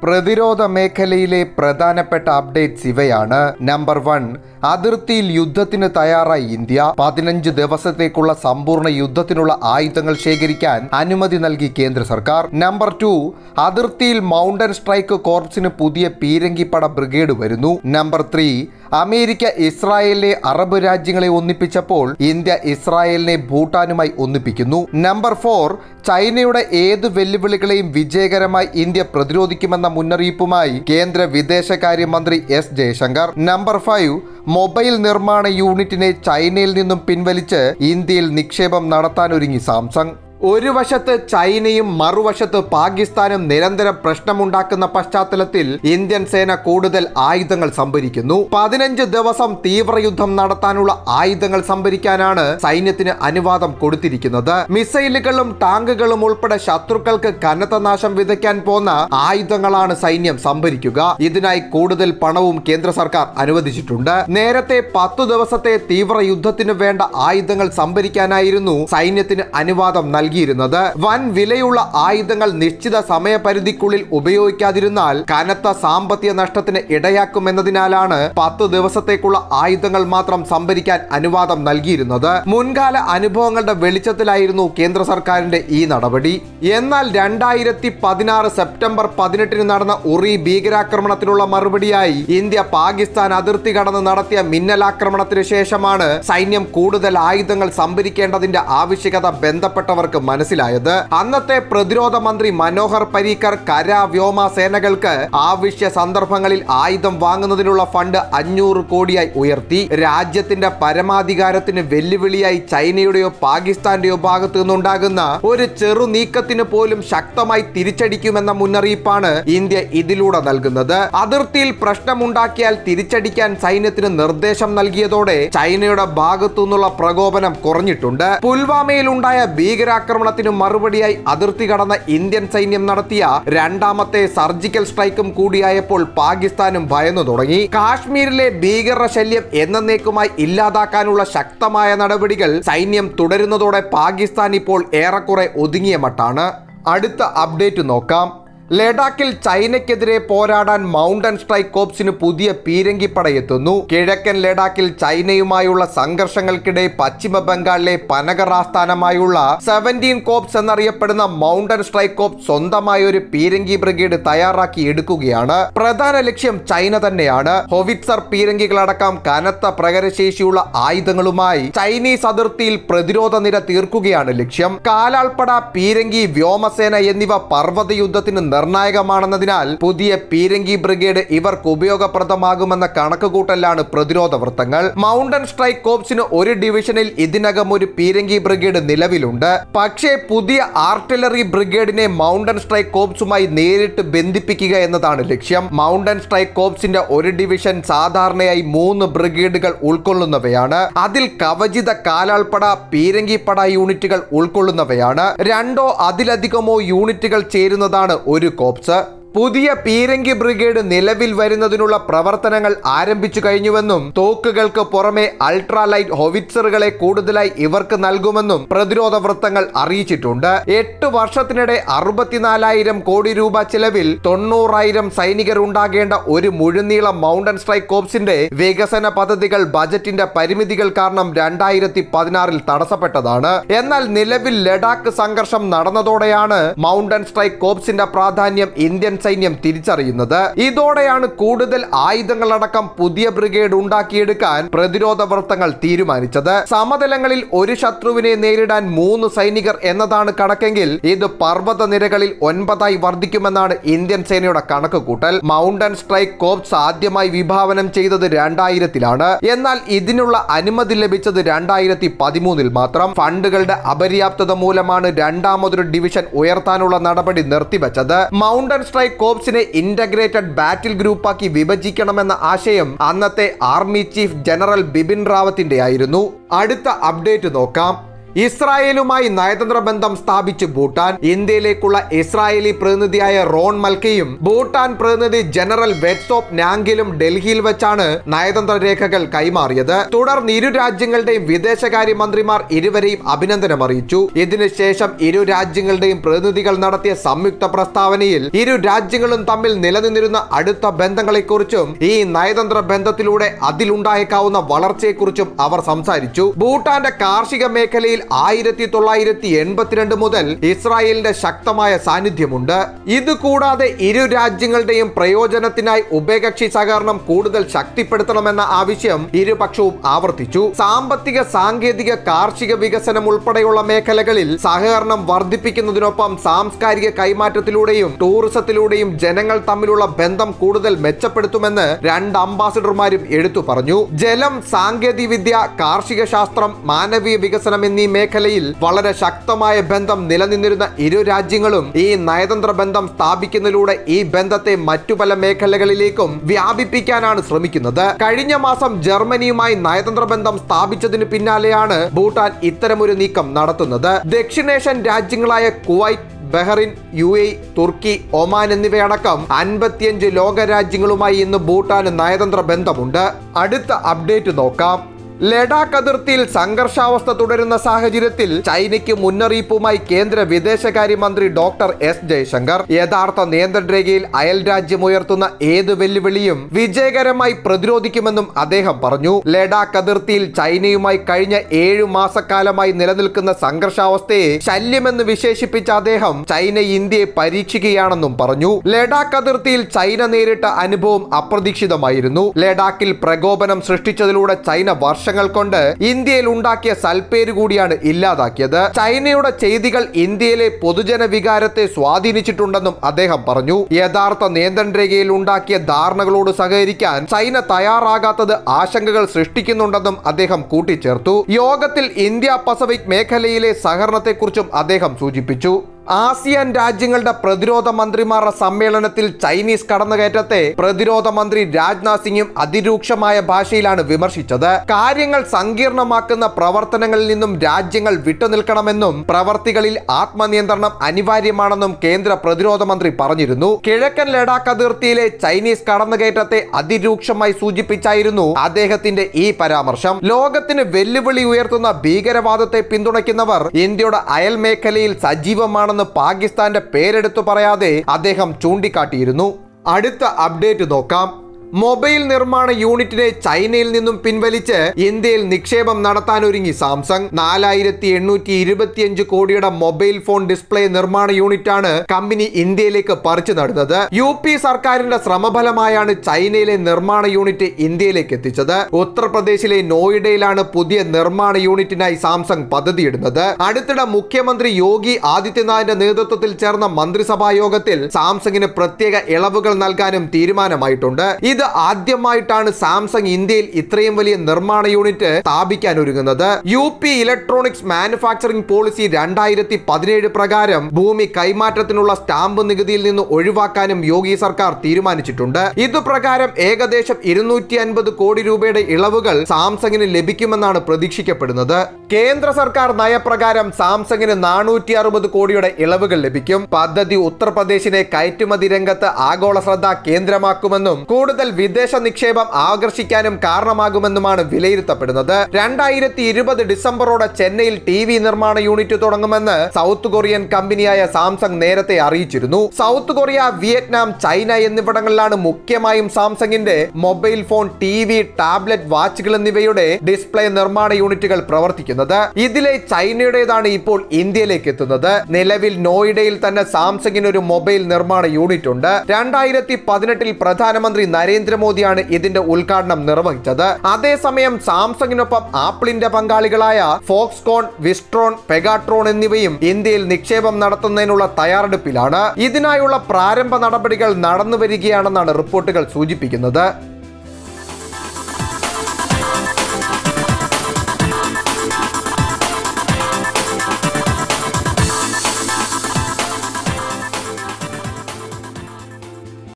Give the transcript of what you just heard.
പ്രതിരോധ മേഖലയിലെ പ്രധാനപ്പെട്ട അപ്ഡേറ്റ്സ് ഇവയാണ് നമ്പർ വൺ അതിർത്തിയിൽ യുദ്ധത്തിന് തയ്യാറായി ഇന്ത്യ പതിനഞ്ച് ദിവസത്തേക്കുള്ള സമ്പൂർണ്ണ യുദ്ധത്തിനുള്ള ആയുധങ്ങൾ ശേഖരിക്കാൻ അനുമതി നൽകി കേന്ദ്ര സർക്കാർ നമ്പർ ടു അതിർത്തിയിൽ മൗണ്ടൻ സ്ട്രൈക്ക് കോർപ്സിന് പുതിയ പീരങ്കിപ്പട ബ്രിഗേഡ് വരുന്നു നമ്പർ ത്രീ അമേരിക്ക ഇസ്രായേലിനെ അറബ് രാജ്യങ്ങളെ ഒന്നിപ്പിച്ചപ്പോൾ ഇന്ത്യ ഇസ്രായേലിനെ ഭൂട്ടാനുമായി ഒന്നിപ്പിക്കുന്നു നമ്പർ ഫോർ ചൈനയുടെ ഏത് വെല്ലുവിളികളെയും വിജയകരമായി ഇന്ത്യ പ്രതിരോധിക്കുമെന്ന മുന്നറിയിപ്പുമായി കേന്ദ്ര വിദേശകാര്യമന്ത്രി S Jaishankar number five mobile നിർമ്മാണ യൂണിറ്റിനെ ചൈനയിൽ നിന്നും പിൻവലിച്ച് ഇന്ത്യയിൽ നിക്ഷേപം നടത്താനൊരുങ്ങി സാംസങ് ഒരു വശത്ത് ചൈനയും മറുവശത്ത് പാകിസ്ഥാനും നിരന്തരം പ്രശ്നമുണ്ടാക്കുന്ന പശ്ചാത്തലത്തിൽ ഇന്ത്യൻ സേന കൂടുതൽ ആയുധങ്ങൾ സംഭരിക്കുന്നു പതിനഞ്ച് ദിവസം തീവ്രയുദ്ധം നടത്താനുള്ള ആയുധങ്ങൾ സംഭരിക്കാനാണ് സൈന്യത്തിന് അനുവാദം കൊടുത്തിരിക്കുന്നത് മിസൈലുകളും ടാങ്കുകളും ഉൾപ്പെടെ ശത്രുക്കൾക്ക് കനത്ത നാശം വിതയ്ക്കാൻ പോന്ന ആയുധങ്ങളാണ് സൈന്യം സംഭരിക്കുക ഇതിനായി കൂടുതൽ പണവും കേന്ദ്ര സർക്കാർ അനുവദിച്ചിട്ടുണ്ട് നേരത്തെ പത്തു ദിവസത്തെ തീവ്ര യുദ്ധത്തിന് വേണ്ട ആയുധങ്ങൾ സംഭരിക്കാനായിരുന്നു സൈന്യത്തിന് അനുവാദം നൽകിയിരുന്നത് വൻ വിലയുള്ള ആയുധങ്ങൾ നിശ്ചിത സമയപരിധിക്കുള്ളിൽ ഉപയോഗിക്കാതിരുന്നാൽ കനത്ത സാമ്പത്തിക നഷ്ടത്തിന് ഇടയാക്കുമെന്നതിനാലാണ് പത്ത് ദിവസത്തേക്കുള്ള ആയുധങ്ങൾ മാത്രം സംഭരിക്കാൻ അനുവാദം നൽകിയിരുന്നത് മുൻകാല അനുഭവങ്ങളുടെ വെളിച്ചത്തിലായിരുന്നു കേന്ദ്ര സർക്കാരിന്റെ ഈ നടപടി എന്നാൽ രണ്ടായിരത്തി പതിനാറ് സെപ്റ്റംബർ പതിനെട്ടിന് നടന്ന ഉറി ഭീകരാക്രമണത്തിനുള്ള മറുപടിയായി ഇന്ത്യ പാകിസ്ഥാൻ അതിർത്തി കടന്ന് നടത്തിയ മിന്നലാക്രമണത്തിന് ശേഷമാണ് സൈന്യം കൂടുതൽ ആയുധങ്ങൾ സംഭരിക്കേണ്ടതിന്റെ ആവശ്യകത ബന്ധപ്പെട്ടവർക്ക് മനസ്സിലായത് അന്നത്തെ പ്രതിരോധ മന്ത്രി മനോഹർ പരീക്കർ കര വ്യോമ സേനകൾക്ക് ആവശ്യ സന്ദർഭങ്ങളിൽ ആയുധം വാങ്ങുന്നതിനുള്ള ഫണ്ട് അഞ്ഞൂറ് കോടിയായി ഉയർത്തി രാജ്യത്തിന്റെ പരമാധികാരത്തിന് വെല്ലുവിളിയായി ചൈനയുടെയോ പാകിസ്ഥാന്റെയോ ഭാഗത്തു നിന്നുണ്ടാകുന്ന ഒരു ചെറു നീക്കത്തിന് പോലും ശക്തമായി തിരിച്ചടിക്കുമെന്ന മുന്നറിയിപ്പാണ് ഇന്ത്യ ഇതിലൂടെ നൽകുന്നത് അതിർത്തിയിൽ പ്രശ്നമുണ്ടാക്കിയാൽ തിരിച്ചടിക്കാൻ സൈന്യത്തിന് നിർദ്ദേശം നൽകിയതോടെ ചൈനയുടെ ഭാഗത്തു നിന്നുള്ള പ്രകോപനം കുറഞ്ഞിട്ടുണ്ട് പുൽവാമയിൽ ഉണ്ടായ ഭീകരാക്രമണത്തിന് മറുപടിയായി അതിർത്തി കടന്ന ഇന്ത്യൻ സൈന്യം നടത്തിയ രണ്ടാമത്തെ സർജിക്കൽ സ്ട്രൈക്കും കൂടിയായപ്പോൾ പാകിസ്ഥാനും ഭയന്നു തുടങ്ങി കാശ്മീരിലെ ഭീകര ശല്യം എന്നേക്കുമായി ഇല്ലാതാക്കാനുള്ള ശക്തമായ നടപടികൾ സൈന്യം തുടരുന്നതോടെ പാകിസ്ഥാൻ ഇപ്പോൾ ഏറെക്കുറെ ഒതുങ്ങിയ മട്ടാണ് അടുത്ത അപ്ഡേറ്റ് നോക്കാം ലഡാക്കിൽ ചൈനയ്ക്കെതിരെ പോരാടാൻ മൗണ്ടൻ സ്ട്രൈക്ക് കോപ്സിന് പുതിയ പീരങ്കിപ്പട എത്തുന്നു കിഴക്കൻ ലഡാക്കിൽ ചൈനയുമായുള്ള സംഘർഷങ്ങൾക്കിടെ പശ്ചിമ ബംഗാളിലെ പനഗർ ആസ്ഥാനമായുള്ള സെവൻറ്റീൻ കോപ്സ് എന്നറിയപ്പെടുന്ന മൗണ്ടൻ സ്ട്രൈക്ക് കോപ്സ് സ്വന്തമായ ഒരു പീരങ്കി ബ്രിഗേഡ് തയ്യാറാക്കി എടുക്കുകയാണ് പ്രധാന ലക്ഷ്യം ചൈന തന്നെയാണ് ഹൊവിറ്റ്സർ പീരങ്കികളടക്കം കനത്ത പ്രകരശേഷിയുള്ള ആയുധങ്ങളുമായി ചൈനീസ് അതിർത്തിയിൽ പ്രതിരോധ നിര തീർക്കുകയാണ് ലക്ഷ്യം കാലാൾപ്പട പീരങ്കി വ്യോമസേന എന്നിവ പർവ്വത യുദ്ധത്തിന് നിർണായകമാണെന്നതിനാൽ പുതിയ പീരങ്കി ബ്രിഗേഡ് ഇവർക്ക് ഉപയോഗപ്രദമാകുമെന്ന കണക്കുകൂട്ടലാണ് പ്രതിരോധ വൃത്തങ്ങൾ മൗണ്ടൻ സ്ട്രൈക്ക് കോപ്സിന് ഒരു ഡിവിഷനിൽ ഇതിനകം ഒരു പീരങ്കി ബ്രിഗേഡ് നിലവിലുണ്ട് പക്ഷേ പുതിയ ആർട്ടിലറി ബ്രിഗേഡിനെ മൗണ്ടൻ സ്ട്രൈക്ക് കോപ്സുമായി നേരിട്ട് ബന്ധിപ്പിക്കുക എന്നതാണ് ലക്ഷ്യം മൗണ്ടൻ സ്ട്രൈക്ക് കോപ്സിന്റെ ഒരു ഡിവിഷൻ സാധാരണയായി മൂന്ന് ബ്രിഗേഡുകൾ ഉൾക്കൊള്ളുന്നവയാണ് അതിൽ കവചിത കാലാൾപ്പട പീരങ്കിപ്പട യൂണിറ്റുകൾ ഉൾക്കൊള്ളുന്നവയാണ് രണ്ടോ അതിലധികമോ യൂണിറ്റുകൾ ചേരുന്നതാണ് ഒരു കോപ്സ് പുതിയ പീരങ്കി ബ്രിഗേഡ് നിലവിൽ വരുന്നതിനുള്ള പ്രവർത്തനങ്ങൾ ആരംഭിച്ചു കഴിഞ്ഞുവെന്നും തോക്കുകൾക്ക് പുറമെ അൾട്രാ ലൈറ്റ് ഹൊവിറ്റ്സറുകളെ കൂടുതലായി ഇവർക്ക് നൽകുമെന്നും പ്രതിരോധ വൃത്തങ്ങൾ അറിയിച്ചിട്ടുണ്ട് എട്ട് വർഷത്തിനിടെ അറുപത്തിനാലായിരം കോടി രൂപ ചെലവിൽ തൊണ്ണൂറായിരം സൈനികർ ഉണ്ടാകേണ്ട ഒരു മുഴുനീള മൗണ്ടൻ സ്ട്രൈക്ക് കോപ്സിന്റെ വികസന പദ്ധതികൾ ബജറ്റിന്റെ പരിമിതികൾ കാരണം രണ്ടായിരത്തി പതിനാറിൽ തടസ്സപ്പെട്ടതാണ് എന്നാൽ നിലവിൽ ലഡാക്ക് സംഘർഷം നടന്നതോടെയാണ് മൗണ്ടൻ സ്ട്രൈക്ക് കോപ്സിന്റെ പ്രാധാന്യം ഇന്ത്യൻ സൈന്യം തിരിച്ചറിയുന്നത് ഇതോടെയാണ് കൂടുതൽ ആയുധങ്ങളടക്കം പുതിയ ബ്രിഗേഡ് ഉണ്ടാക്കിയെടുക്കാൻ പ്രതിരോധ വൃത്തങ്ങൾ തീരുമാനിച്ചത് സമതലങ്ങളിൽ ഒരു ശത്രുവിനെ നേരിടാൻ മൂന്ന് സൈനികർ എന്നതാണ് കണക്കെങ്കിൽ ഇത് പർവ്വത നിരകളിൽ ഒൻപതായി വർദ്ധിക്കുമെന്നാണ് ഇന്ത്യൻ സേനയുടെ കണക്ക് കൂട്ടൽ മൗണ്ടൻ സ്ട്രൈക്ക് കോപ്സ് ആദ്യമായി വിഭാവനം ചെയ്തത് രണ്ടായിരത്തിലാണ് എന്നാൽ ഇതിനുള്ള അനുമതി ലഭിച്ചത് രണ്ടായിരത്തി പതിമൂന്നിൽ മാത്രം ഫണ്ടുകളുടെ അപര്യാപ്തത മൂലമാണ് രണ്ടാമതൊരു ഡിവിഷൻ ഉയർത്താനുള്ള നടപടി നിർത്തിവെച്ചത് മൗണ്ടൻ സ്ട്രൈക്ക് കോപ്സിനെ ഇന്റഗ്രേറ്റഡ് ബാറ്റിൽ ഗ്രൂപ്പാക്കി വിഭജിക്കണമെന്ന ആശയം അന്നത്തെ ആർമി ചീഫ് ജനറൽ ബിപിൻ റാവത്തിന്റെ ആയിരുന്നു അടുത്ത അപ്ഡേറ്റ് നോക്കാം ഇസ്രായേലുമായി നയതന്ത്ര ബന്ധം സ്ഥാപിച്ച് ഭൂട്ടാൻ ഇന്ത്യയിലേക്കുള്ള ഇസ്രായേലി പ്രതിനിധിയായ റോൺ മൽക്കയും ഭൂട്ടാൻ പ്രതിനിധി ജനറൽ വെറ്റ്സോപ്പ് നാങ്കിലും ഡൽഹിയിൽ വെച്ചാണ് നയതന്ത്ര രേഖകൾ കൈമാറിയത് തുടർന്ന് ഇരു രാജ്യങ്ങളുടെയും വിദേശകാര്യ മന്ത്രിമാർ ഇരുവരെയും അഭിനന്ദനം അറിയിച്ചു ഇതിനുശേഷം ഇരു രാജ്യങ്ങളുടെയും പ്രതിനിധികൾ നടത്തിയ സംയുക്ത പ്രസ്താവനയിൽ ഇരു രാജ്യങ്ങളും തമ്മിൽ നിലനിന്നിരുന്ന അടുത്ത ബന്ധങ്ങളെക്കുറിച്ചും ഈ നയതന്ത്ര ബന്ധത്തിലൂടെ അതിലുണ്ടായേക്കാവുന്ന വളർച്ചയെക്കുറിച്ചും അവർ സംസാരിച്ചു ഭൂട്ടാന്റെ കാർഷിക മേഖലയിൽ ആയിരത്തി തൊള്ളായിരത്തി എൺപത്തിരണ്ട് മുതൽ ഇസ്രായേലിന്റെ ശക്തമായ സാന്നിധ്യമുണ്ട് ഇത് കൂടാതെ ഇരു രാജ്യങ്ങളുടെയും പ്രയോജനത്തിനായി ഉഭയകക്ഷി സഹകരണം കൂടുതൽ ശക്തിപ്പെടുത്തണമെന്ന ആവശ്യം ഇരുപക്ഷവും ആവർത്തിച്ചു സാമ്പത്തിക സാങ്കേതിക കാർഷിക വികസനം ഉൾപ്പെടെയുള്ള മേഖലകളിൽ സഹകരണം വർദ്ധിപ്പിക്കുന്നതിനൊപ്പം സാംസ്കാരിക കൈമാറ്റത്തിലൂടെയും ടൂറിസത്തിലൂടെയും ജനങ്ങൾ തമ്മിലുള്ള ബന്ധം കൂടുതൽ മെച്ചപ്പെടുത്തുമെന്ന് രണ്ട് അംബാസിഡർമാരും എടുത്തു പറഞ്ഞു ജലം സാങ്കേതിക വിദ്യ കാർഷിക ശാസ്ത്രം മാനവീയ വികസനം എന്നീ മേഖലയിൽ വളരെ ശക്തമായ ബന്ധം നിലനിന്നിരുന്ന ഇരു രാജ്യങ്ങളും ഈ നയതന്ത്ര ബന്ധം സ്ഥാപിക്കുന്നതിലൂടെ ഈ ബന്ധത്തെ മറ്റു പല മേഖലകളിലേക്കും വ്യാപിപ്പിക്കാനാണ് ശ്രമിക്കുന്നത് കഴിഞ്ഞ മാസം ജർമ്മനിയുമായി നയതന്ത്ര ബന്ധം സ്ഥാപിച്ചതിന് പിന്നാലെയാണ് ഭൂട്ടാൻ ഇത്തരമൊരു നീക്കം നടത്തുന്നത് ദക്ഷിണേഷ്യൻ രാജ്യങ്ങളായ കുവൈറ്റ് ബഹറിൻ യു എ തുർക്കി ഒമാൻ എന്നിവയടക്കം അൻപത്തിയഞ്ച് ലോക രാജ്യങ്ങളുമായി ഇന്ന് ഭൂട്ടാന് നയതന്ത്ര ബന്ധമുണ്ട് അടുത്ത അപ്ഡേറ്റ് നോക്കാം ലഡാക്ക് അതിർത്തിയിൽ സംഘർഷാവസ്ഥ തുടരുന്ന സാഹചര്യത്തിൽ ചൈനയ്ക്ക് മുന്നറിയിപ്പുമായി കേന്ദ്ര വിദേശകാര്യമന്ത്രി ഡോക്ടർ എസ് ജയശങ്കർ യഥാർത്ഥ നിയന്ത്രണ രേഖയിൽ അയൽ രാജ്യം ഉയർത്തുന്ന ഏത് വെല്ലുവിളിയും വിജയകരമായി പ്രതിരോധിക്കുമെന്നും അദ്ദേഹം പറഞ്ഞു ലഡാക്ക് അതിർത്തിയിൽ ചൈനയുമായി കഴിഞ്ഞ ഏഴു മാസക്കാലമായി നിലനിൽക്കുന്ന സംഘർഷാവസ്ഥയെ ശല്യമെന്ന് വിശേഷിപ്പിച്ച അദ്ദേഹം ചൈന ഇന്ത്യയെ പരീക്ഷിക്കുകയാണെന്നും പറഞ്ഞു ലഡാക്ക് അതിർത്തിയിൽ ചൈന നേരിട്ട അനുഭവം അപ്രതീക്ഷിതമായിരുന്നു ലഡാക്കിൽ പ്രകോപനം സൃഷ്ടിച്ചതിലൂടെ ചൈന വർഷങ്ങൾ കൊണ്ട് ഇന്ത്യയിൽ ഉണ്ടാക്കിയ സൽപ്പേര് കൂടിയാണ് ഇല്ലാതാക്കിയത് ചൈനയുടെ ചെയ്തികൾ ഇന്ത്യയിലെ പൊതുജന വികാരത്തെ സ്വാധീനിച്ചിട്ടുണ്ടെന്നും അദ്ദേഹം പറഞ്ഞു യഥാർത്ഥ നിയന്ത്രണ രേഖയിൽ ഉണ്ടാക്കിയ ധാരണകളോട് സഹകരിക്കാൻ ചൈന തയ്യാറാകാത്തത് ആശങ്കകൾ സൃഷ്ടിക്കുന്നുണ്ടെന്നും അദ്ദേഹം കൂട്ടിച്ചേർത്തു യോഗത്തിൽ ഇന്ത്യ പസഫിക് മേഖലയിലെ സഹകരണത്തെക്കുറിച്ചും അദ്ദേഹം സൂചിപ്പിച്ചു ആസിയാൻ രാജ്യങ്ങളുടെ പ്രതിരോധ മന്ത്രിമാരുടെ സമ്മേളനത്തിൽ ചൈനീസ് കടന്നുകയറ്റത്തെ പ്രതിരോധ മന്ത്രി രാജ്നാഥ് സിംഗും അതിരൂക്ഷമായ ഭാഷയിലാണ് വിമർശിച്ചത് കാര്യങ്ങൾ സങ്കീർണമാക്കുന്ന പ്രവർത്തനങ്ങളിൽ നിന്നും രാജ്യങ്ങൾ വിട്ടുനിൽക്കണമെന്നും പ്രവർത്തികളിൽ ആത്മനിയന്ത്രണം അനിവാര്യമാണെന്നും കേന്ദ്ര പ്രതിരോധ മന്ത്രി പറഞ്ഞിരുന്നു കിഴക്കൻ ലഡാക്ക് അതിർത്തിയിലെ ചൈനീസ് കടന്നുകയറ്റത്തെ അതിരൂക്ഷമായി സൂചിപ്പിച്ചായിരുന്നു അദ്ദേഹത്തിന്റെ ഈ പരാമർശം ലോകത്തിന് വെല്ലുവിളി ഉയർത്തുന്ന ഭീകരവാദത്തെ പിന്തുണയ്ക്കുന്നവർ ഇന്ത്യയുടെ അയൽ മേഖലയിൽ സജീവമാണെന്ന് പാകിസ്ഥാന്റെ പേരെടുത്തു പറയാതെ അദ്ദേഹം ചൂണ്ടിക്കാട്ടിയിരുന്നു അടുത്ത അപ്ഡേറ്റ് നോക്കാം മൊബൈൽ നിർമ്മാണ യൂണിറ്റിനെ ചൈനയിൽ നിന്നും പിൻവലിച്ച് ഇന്ത്യയിൽ നിക്ഷേപം നടത്താനൊരുങ്ങി സാംസങ് നാലായിരത്തി എണ്ണൂറ്റി ഇരുപത്തിയഞ്ച് കോടിയുടെ മൊബൈൽ ഫോൺ ഡിസ്പ്ലേ നിർമ്മാണ യൂണിറ്റാണ് കമ്പനി ഇന്ത്യയിലേക്ക് പറിച്ചു നടുന്നത് യു പി സർക്കാരിന്റെ ശ്രമഫലമായാണ് ചൈനയിലെ നിർമ്മാണ യൂണിറ്റ് ഇന്ത്യയിലേക്ക് എത്തിച്ചത് ഉത്തർപ്രദേശിലെ നോയിഡയിലാണ് പുതിയ നിർമ്മാണ യൂണിറ്റിനായി സാംസങ് പദ്ധതിയിടുന്നത് അടുത്തിടെ മുഖ്യമന്ത്രി യോഗി ആദിത്യനാഥിന്റെ നേതൃത്വത്തിൽ ചേർന്ന മന്ത്രിസഭാ യോഗത്തിൽ സാംസങ്ങിന് പ്രത്യേക ഇളവുകൾ നൽകാനും തീരുമാനമായിട്ടുണ്ട് ഇത് ആദ്യമായിട്ടാണ് സാംസങ് ഇന്ത്യയിൽ ഇത്രയും വലിയ നിർമ്മാണ യൂണിറ്റ് സ്ഥാപിക്കാൻ ഒരുങ്ങുന്നത് U P electronics manufacturing policy രണ്ടായിരത്തി പതിനേഴ് പ്രകാരം ഭൂമി കൈമാറ്റത്തിനുള്ള സ്റ്റാമ്പ് നികുതിയിൽ നിന്ന് ഒഴിവാക്കാനും യോഗി സർക്കാർ തീരുമാനിച്ചിട്ടുണ്ട് ഇത് പ്രകാരം ഏകദേശം ഇരുന്നൂറ്റി അൻപത് കോടി രൂപയുടെ ഇളവുകൾ സാംസങ്ങിന് ലഭിക്കുമെന്നാണ് പ്രതീക്ഷിക്കപ്പെടുന്നത് കേന്ദ്ര സർക്കാർ നയപ്രകാരം സാംസങ്ങിന് നാനൂറ്റി അറുപത് കോടിയുടെ ഇളവുകൾ ലഭിക്കും പദ്ധതി ഉത്തർപ്രദേശിനെ കയറ്റുമതി രംഗത്ത് ആഗോള ശ്രദ്ധ കേന്ദ്രമാക്കുമെന്നും കൂടുതൽ വിദേശ നിക്ഷേപം ആകർഷിക്കാനും കാരണമാകുമെന്നുമാണ് വിലയിരുത്തപ്പെടുന്നത് രണ്ടായിരത്തി ഇരുപത് ഡിസംബറോടെ ചെന്നൈയിൽ ടി വി നിർമ്മാണ യൂണിറ്റ് തുടങ്ങുമെന്ന് സൗത്ത് കൊറിയൻ കമ്പനിയായ സാംസങ് നേരത്തെ അറിയിച്ചിരുന്നു സൗത്ത് കൊറിയ വിയറ്റ്നാം ചൈന എന്നിവിടങ്ങളിലാണ് മുഖ്യമായും സാംസങ്ങിന്റെ mobile phone T V tablet വാച്ചുകൾ എന്നിവയുടെ ഡിസ്പ്ലേ നിർമ്മാണ യൂണിറ്റുകൾ പ്രവർത്തിക്കുന്നത് ഇതിലെ ചൈനയുടേതാണ് ഇപ്പോൾ ഇന്ത്യയിലേക്ക് എത്തുന്നത് നിലവിൽ നോയിഡയിൽ തന്നെ സാംസങ്ങിന് ഒരു മൊബൈൽ നിർമ്മാണ യൂണിറ്റ് ഉണ്ട് രണ്ടായിരത്തി പതിനെട്ടിൽ പ്രധാനമന്ത്രി നരേന്ദ്രമോദിയാണ് ഇതിന്റെ ഉദ്ഘാടനം നിർവഹിച്ചത് അതേസമയം സാംസങ്ങിനൊപ്പം ആപ്പിളിന്റെ പങ്കാളികളായ ഫോക്സ്കോൺ വിസ്ട്രോൺ പെഗാട്രോൺ എന്നിവയും ഇന്ത്യയിൽ നിക്ഷേപം നടത്തുന്നതിനുള്ള തയ്യാറെടുപ്പിലാണ് ഇതിനായുള്ള പ്രാരംഭ നടപടികൾ നടന്നു വരികയാണെന്നാണ് റിപ്പോർട്ടുകൾ സൂചിപ്പിക്കുന്നത്